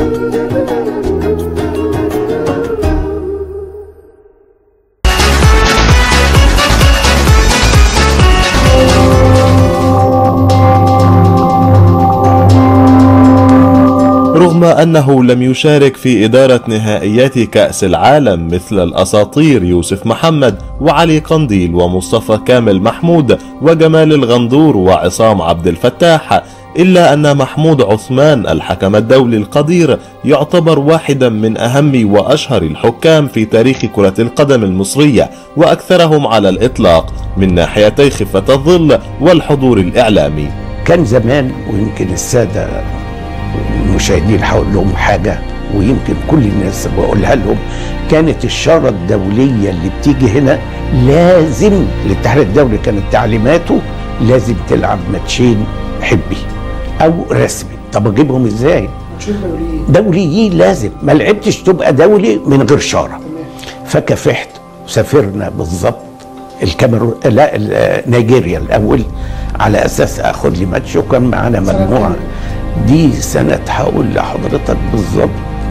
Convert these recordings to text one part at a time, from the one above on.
رغم أنه لم يشارك في إدارة نهائيات كأس العالم مثل الأساطير يوسف محمد وعلي قنديل ومصطفى كامل محمود وجمال الغندور وعصام عبد الفتاح إلا أن محمود عثمان الحكم الدولي القدير يعتبر واحدا من أهم وأشهر الحكام في تاريخ كرة القدم المصرية وأكثرهم على الإطلاق من ناحيتي خفة الظل والحضور الإعلامي كان زمان ويمكن السادة المشاهدين هقول لهم حاجة ويمكن كل الناس بقولها لهم كانت الشارة الدولية اللي بتيجي هنا لازم الاتحاد الدولي كانت تعليماته لازم تلعب ماتشين حبي او رسمي طب اجيبهم ازاي دوليين لازم ما لعبتش تبقى دولي من غير شارة فكافحت سافرنا بالظبط الكاميرون لا ال- نيجيريا الاول على اساس اخد لي ماتش وكان معانا مجموعه دي سنه هقول لحضرتك بالظبط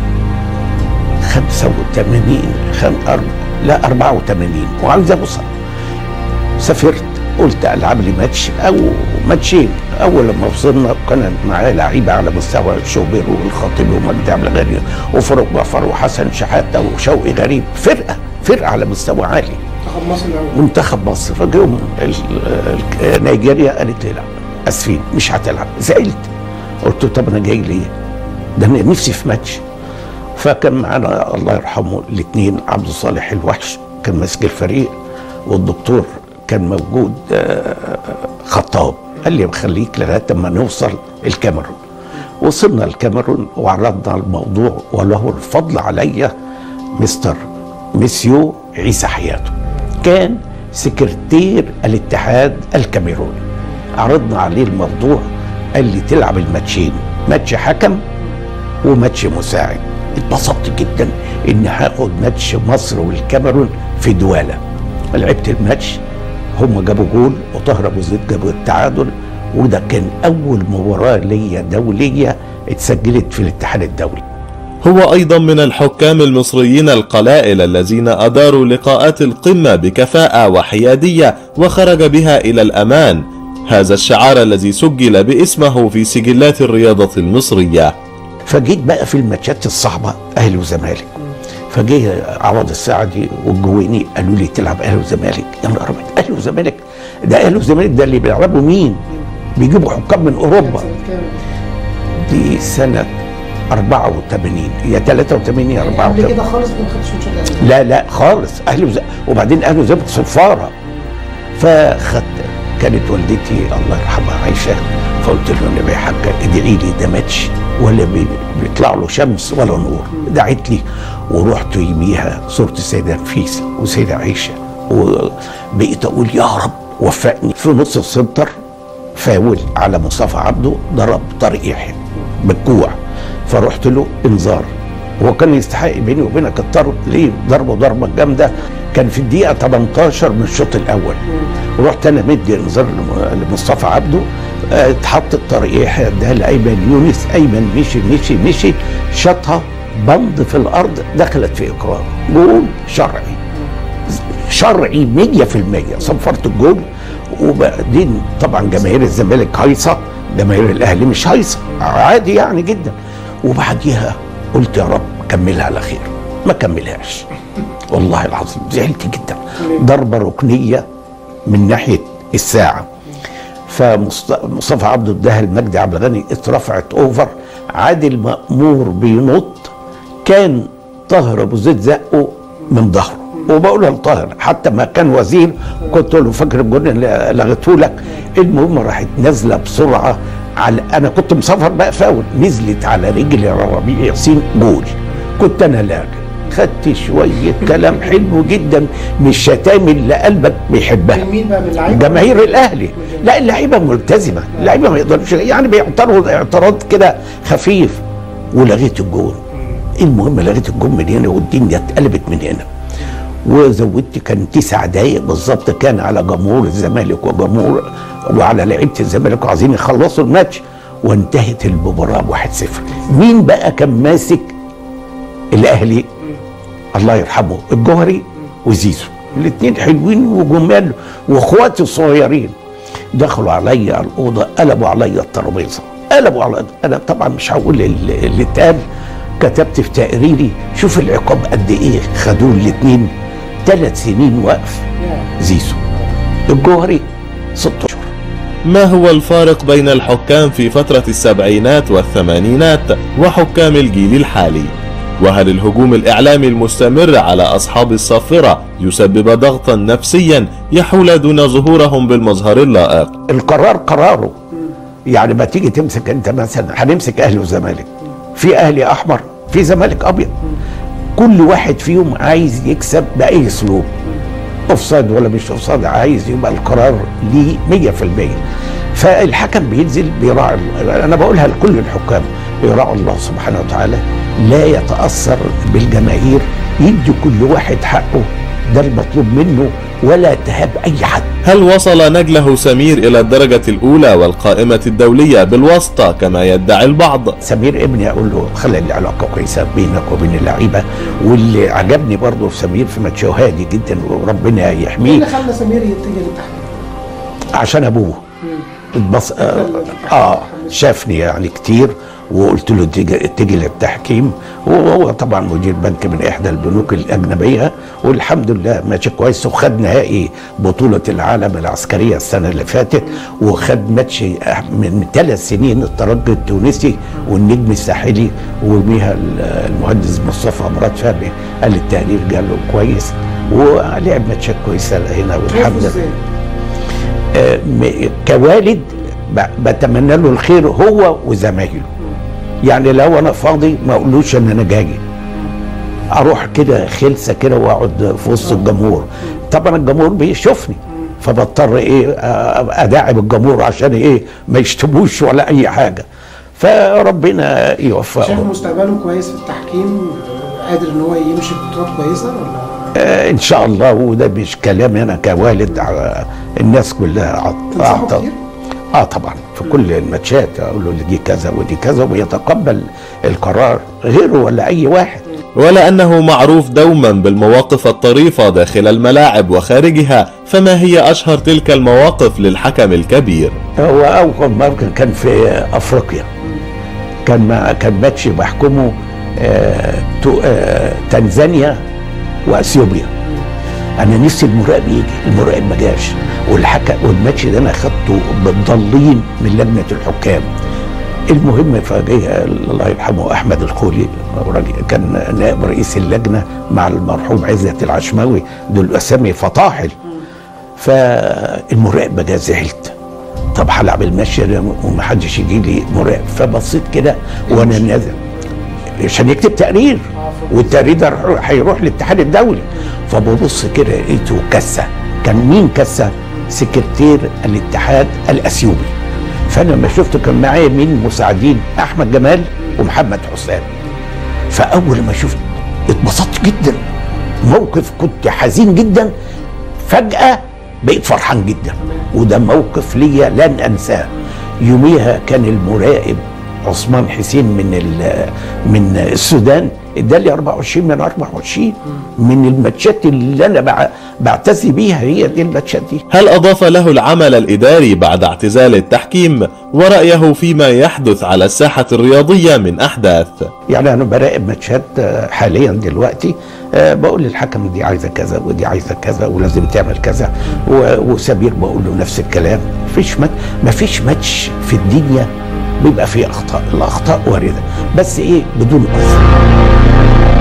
85 خم... أر... لا 84 وعاوز اوصل سافرت قلت العب لي ماتش او ماتشين اول لما وصلنا كان معايا لعيبه على مستوى شوبير والخطيب ومجدي عبد الغني وفاروق جعفر وحسن شحاته وشوقي غريب فرقه فرقه على مستوى عالي منتخب مصر الاول منتخب مصر فجم ال- ال- نيجيريا قالت لي لا اسفين مش هتلعب زعلت قلت له طب انا جاي ليه؟ ده انا نفسي في ماتش فكان معانا الله يرحمه الاثنين عبد الصالح الوحش كان ماسك الفريق والدكتور كان موجود آه، خطاب قال لي خليك لغايه اما نوصل الكاميرون وصلنا الكاميرون وعرضنا الموضوع وله الفضل عليا مستر ميسيو عيسى حياته كان سكرتير الاتحاد الكاميروني عرضنا عليه الموضوع قال لي تلعب الماتشين ماتش حكم وماتش مساعد اتبسطت جدا ان هاخد ماتش مصر والكاميرون في دواله لعبت الماتش هم جابوا جول وطاهر ابو زيد جابوا التعادل وده كان اول مباراه ليا دوليه اتسجلت في الاتحاد الدولي هو أيضا من الحكام المصريين القلائل الذين أداروا لقاءات القمة بكفاءة وحيادية وخرج بها إلى الأمان هذا الشعار الذي سجل باسمه في سجلات الرياضة المصرية فجيت بقى في الماتشات الصعبه اهلي وزمالك فجه عوض السعدي والجويني قالوا لي تلعب اهلي وزمالك يا نهار ابيض اهلي وزمالك ده اهلي وزمالك ده اللي بيلعبوا مين؟ بيجيبوا حكام من اوروبا سنة كام؟ دي سنه 84 يا 83 يا قبل 84 كده خالص ما خدتش ماتشات الاهلي لا لا خالص اهلي وز... وبعدين اهلي وزمالك صفاره فخدت كانت والدتي الله يرحمها عايشه فقلت له النبي يا حاجه ادعي لي ده ماتش ولا بي- بيطلع له شمس ولا نور دعيت لي ورحت يميها صوره السيده نفيسه وسيده عائشه وبقيت اقول يا رب وفقني في نص السنتر فاول على مصطفى عبده ضرب طارق يحيى بالكوع فرحت له انذار هو كان يستحق بيني وبينك الطرد ليه ضربه ضربه جامده كان في الدقيقه 18 من الشوط الاول رحت انا مدي انذار لم- لمصطفى عبده آه، اتحط الطريق يحيى اداها لايمن يونس ايمن مشي مشي مشي شاطها بند في الارض دخلت في اكرام جول شرعي شرعي 100% صفرت الجول وبعدين طبعا جماهير الزمالك هايصه جماهير الاهلي مش هايصه عادي يعني جدا وبعديها قلت يا رب كملها على خير ما كملهاش والله العظيم زعلت جدا ضربه ركنيه من ناحيه الساعه فمصطفى عبده اداها لمجدي عبد الغني اترفعت اوفر عادل مامور بينط كان طاهر ابو زيد زقه من ظهره وبقولها لطاهر حتى ما كان وزير كنت له فاكر الجون اللي لغيته لك المهم راحت نازله بسرعه على انا كنت مسافر بقى فاول نزلت على رجلي ربيع ياسين جول كنت انا لاعب خدت شويه كلام حلو جدا من الشتائم اللي قلبك بيحبها من مين بقى من اللعيبه؟ جماهير الاهلي لا اللعيبه ملتزمه اللعيبه ما يقدروش يعني بيعترضوا اعتراض كده خفيف ولغيت الجون المهم لغيت الجون من هنا والدنيا اتقلبت من هنا وزودت كان تسع دقايق بالظبط كان على جمهور الزمالك وجمهور وعلى لعيبه الزمالك وعايزين يخلصوا الماتش وانتهت المباراه 1-0 مين بقى كان ماسك الاهلي الله يرحمه الجوهري وزيزو الاثنين حلوين وجمال واخواتي الصغيرين دخلوا عليا الاوضه قلبوا عليا الترابيزه قلبوا على انا طبعا مش هقول ال- اللي اتقال كتبت في تقريري شوف العقاب قد ايه خدوه الاثنين ثلاث سنين وقف زيزو الجوهري ست اشهر ما هو الفارق بين الحكام في فترة السبعينات والثمانينات وحكام الجيل الحالي؟ وهل الهجوم الإعلامي المستمر على أصحاب الصافرة يسبب ضغطا نفسيا يحول دون ظهورهم بالمظهر اللائق؟ القرار قراره يعني ما تيجي تمسك انت مثلا هنمسك اهلي وزمالك في اهلي احمر في زمالك ابيض كل واحد فيهم عايز يكسب باي اسلوب اوفسايد ولا مش اوفسايد عايز يبقى القرار ليه 100% فالحكم بينزل بيراعي انا بقولها لكل الحكام يراعوا الله سبحانه وتعالى لا يتاثر بالجماهير يدي كل واحد حقه ده المطلوب منه ولا تهاب اي حد هل وصل نجله سمير إلى الدرجة الأولى والقائمة الدولية بالواسطة كما يدعي البعض؟ سمير ابني اقول له خلي العلاقه كويسه بينك وبين اللعيبه واللي عجبني برضه في سمير في ماتش هادي جدا وربنا ايه اللي يحميه خلى سمير يتجه للتحكيم؟ عشان ابوه اتبص آه, اه شافني يعني كتير وقلت له اتجه اتجه للتحكيم وهو طبعا مدير بنك من احدى البنوك الاجنبيه والحمد لله ماشي كويس وخد نهائي بطوله العالم العسكريه السنه اللي فاتت وخد ماتش من ثلاث سنين الترجي التونسي والنجم الساحلي وبيها المهندس مصطفى مراد فهمي قال التقرير قال له كويس ولعب ماتشات كويسه هنا والحمد شايفه لله ازاي؟ آه، م- كوالد ب- بتمنى له الخير هو وزمايله يعني لو انا فاضي ما اقولوش ان انا جاي اروح كده خلسه كده واقعد في وسط الجمهور طبعا الجمهور بيشوفني فبضطر ايه آه، اداعب الجمهور عشان ايه ما يشتموش ولا اي حاجه فربنا شايف يوفقه مستقبله كويس في التحكيم آه، قادر ان هو يمشي بخطوات كويسه ولا آه ان شاء الله وده مش كلامي انا كوالد على الناس كلها أعط- تنصحه أعط- كتير؟ اه طبعا في كل الماتشات اقول له دي كذا ودي كذا ويتقبل القرار غيره ولا اي واحد ولأنه معروف دوما بالمواقف الطريفة داخل الملاعب وخارجها فما هي أشهر تلك المواقف للحكم الكبير؟ هو اول مره كان في افريقيا كان ما كان ماتش بحكمه آه تو- آه تنزانيا واثيوبيا انا نفسي المراقب يجي المراقب ما جاش والحكم والماتش ده انا خدته بالضالين من لجنه الحكام المهم فجاه الله يرحمه احمد الخولي راجل كان نائب رئيس اللجنه مع المرحوم عزت العشماوي دول اسامي فطاحل فالمراقب ما جه زعلت طب هلعب المشي ده ومحدش يجي لي مراقب فبصيت كده وانا نازل عشان يكتب تقرير والتقرير ده هيروح- هيروح للاتحاد الدولي فببص كده لقيته كسه كان مين كسه؟ سكرتير الاتحاد الاثيوبي فانا لما شفته كان معايا مين مساعدين احمد جمال ومحمد حسام فاول ما شفت اتبسطت جدا موقف كنت حزين جدا فجاه بقيت فرحان جدا وده موقف ليا لن انساه يوميها كان المراقب عثمان حسين من ال- من السودان ادالي 24 من 24 من الماتشات اللي انا بع- بعتزي بيها هي دي الماتشات دي هل أضاف له العمل الإداري بعد اعتزال التحكيم ورأيه فيما يحدث على الساحة الرياضية من أحداث؟ يعني انا براقب ماتشات آه، حاليا دلوقتي آه، بقول للحكم دي عايزه كذا ودي عايزه كذا ولازم تعمل كذا و- وسمير بقول له نفس الكلام مفيش مات مفيش ماتش في الدنيا بيبقى فيه اخطاء الاخطاء وارده بس ايه بدون قصد